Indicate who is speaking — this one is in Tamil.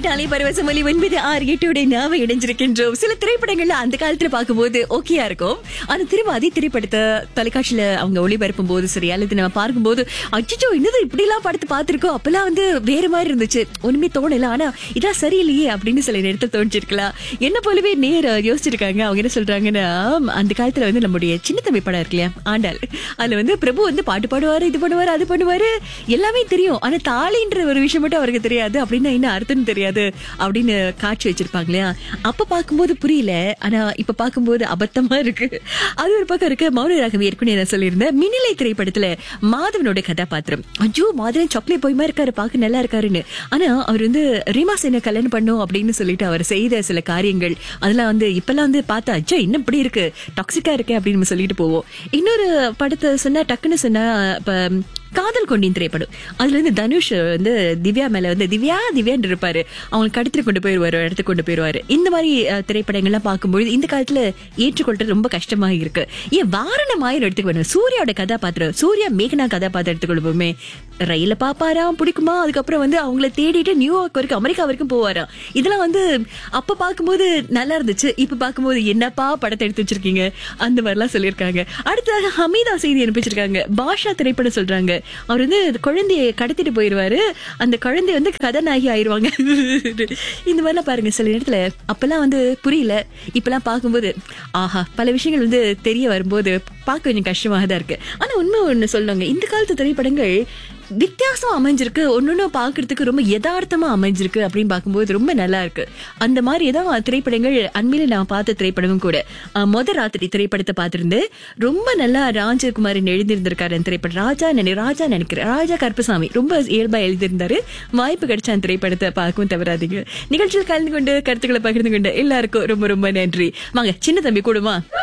Speaker 1: கேட்டாலே பரவசம் ஒலி ஒன்பது ஆறு எட்டோட நாம இணைஞ்சிருக்கின்றோம் சில திரைப்படங்கள்ல அந்த காலத்துல பார்க்கும்போது ஓகேயா இருக்கும் ஆனா திரும்ப அதே திரைப்படத்தை தொலைக்காட்சியில அவங்க ஒளிபரப்பும் போது சரி அல்லது நம்ம பார்க்கும்போது அச்சோ என்னது இப்படி எல்லாம் படத்தை பார்த்திருக்கோம் அப்பெல்லாம் வந்து வேற மாதிரி இருந்துச்சு ஒண்ணுமே தோணல ஆனா இதெல்லாம் சரியில்லையே அப்படின்னு சில நேரத்தில் தோணிச்சிருக்கலாம் என்ன போலவே நேர யோசிச்சிருக்காங்க அவங்க என்ன சொல்றாங்கன்னா அந்த காலத்துல வந்து நம்முடைய சின்ன தம்பி படம் இருக்கு இல்லையா ஆண்டாள் அதுல வந்து பிரபு வந்து பாட்டு பாடுவாரு இது பண்ணுவாரு அது பண்ணுவாரு எல்லாமே தெரியும் ஆனா தாலின்ற ஒரு விஷயம் மட்டும் அவருக்கு தெரியாது அப்படின்னா என்ன அர்த்தம் தெரியாது அப்படின்னு காட்சி வச்சிருப்பாங்க இல்லையா அப்ப பார்க்கும்போது புரியல ஆனா இப்ப பார்க்கும்போது அபத்தமா இருக்கு அது ஒரு பக்கம் இருக்கு மௌன ராகவி ஏற்கனவே நான் சொல்லியிருந்தேன் மின்னிலை திரைப்படத்துல மாதவனோட கதாபாத்திரம் ஐயோ மாதவன் சாக்லேட் போய் மாதிரி இருக்காரு பார்க்க நல்லா இருக்காருன்னு ஆனா அவர் வந்து ரீமா சேனை கல்யாணம் பண்ணும் அப்படின்னு சொல்லிட்டு அவர் செய்த சில காரியங்கள் அதெல்லாம் வந்து இப்பெல்லாம் வந்து பார்த்தா அச்சோ இன்னும் இப்படி இருக்கு டாக்ஸிக்கா இருக்கு அப்படின்னு நம்ம சொல்லிட்டு போவோம் இன்னொரு படத்தை சொன்னா டக்குன்னு சொன்னா இப்ப காதல் கொண்டின் திரைப்படம் அதுல இருந்து தனுஷ் வந்து திவ்யா மேல வந்து திவ்யா திவ்யான்னு இருப்பாரு அவங்களுக்கு கடத்திட்டு கொண்டு போயிருவாரு ஒரு இடத்துக்கு கொண்டு போயிருவாரு இந்த மாதிரி அஹ், திரைப்படங்கள்லாம் பார்க்கும்போது இந்த காலத்துல ஏற்றுக்கொள்றது ரொம்ப கஷ்டமா இருக்கு ஏன் வாரணம் ஆயிரம் எடுத்துக்கு வேணும் சூர்யாவோட கதாபாத்திரம் சூர்யா மேகனா கதாபாத்திரம் எடுத்துக்கொள்வோமே ரயில பாப்பாராம் பிடிக்குமா அதுக்கப்புறம் வந்து அவங்கள தேடிட்டு நியூயார்க் வரைக்கும் அமெரிக்கா வரைக்கும் போவாராம் இதெல்லாம் வந்து அப்ப பார்க்கும்போது நல்லா இருந்துச்சு இப்ப பார்க்கும்போது என்னப்பா படத்தை எடுத்து வச்சிருக்கீங்க அந்த மாதிரிலாம் சொல்லியிருக்காங்க அடுத்ததாக ஹமீதா செய்தி அனுப்பிச்சிருக்காங்க பாஷா திரைப்படம் சொல்றாங்க அவர் வந்து குழந்தைய கடத்திட்டு போயிருவாரு அந்த குழந்தை வந்து கதாநாயகி ஆயிருவாங்க இந்த மாதிரிலாம் பாருங்க சில நேரத்துல அப்பெல்லாம் வந்து புரியல இப்பெல்லாம் பார்க்கும்போது ஆஹா பல விஷயங்கள் வந்து தெரிய வரும்போது பார்க்க கொஞ்சம் கஷ்டமாக தான் இருக்கு ஆனா உண்மை ஒண்ணு சொல்லுவாங்க இந்த காலத்து திரைப்படங்கள் வித்தியாசமா அமைஞ்சிருக்கு ஒன்னொன்னு பாக்குறதுக்கு ரொம்ப யதார்த்தமா அமைஞ்சிருக்கு அப்படின்னு பார்க்கும்போது ரொம்ப நல்லா இருக்கு அந்த மாதிரி தான் திரைப்படங்கள் அண்மையில நான் பார்த்த திரைப்படமும் கூட அஹ், மொத ராத்திரி திரைப்படத்தை பார்த்திருந்தேன் ரொம்ப நல்லா ராஜகுமாரன் எழுதியிருந்திருக்காரு அந்த திரைப்படம் ராஜா நினை ராஜா நினைக்கிறேன் ராஜா கருப்பசாமி ரொம்ப இயல்பா எழுதியிருந்தாரு வாய்ப்பு கிடைச்ச அந்த திரைப்படத்தை பார்க்கவும் தவறாதீங்க நிகழ்ச்சியில் கலந்து கொண்டு கருத்துக்களை பகிர்ந்து கொண்டு எல்லாருக்கும் ரொம்ப ரொம்ப நன்றி வாங்க சின்ன தம்பி கூடுமா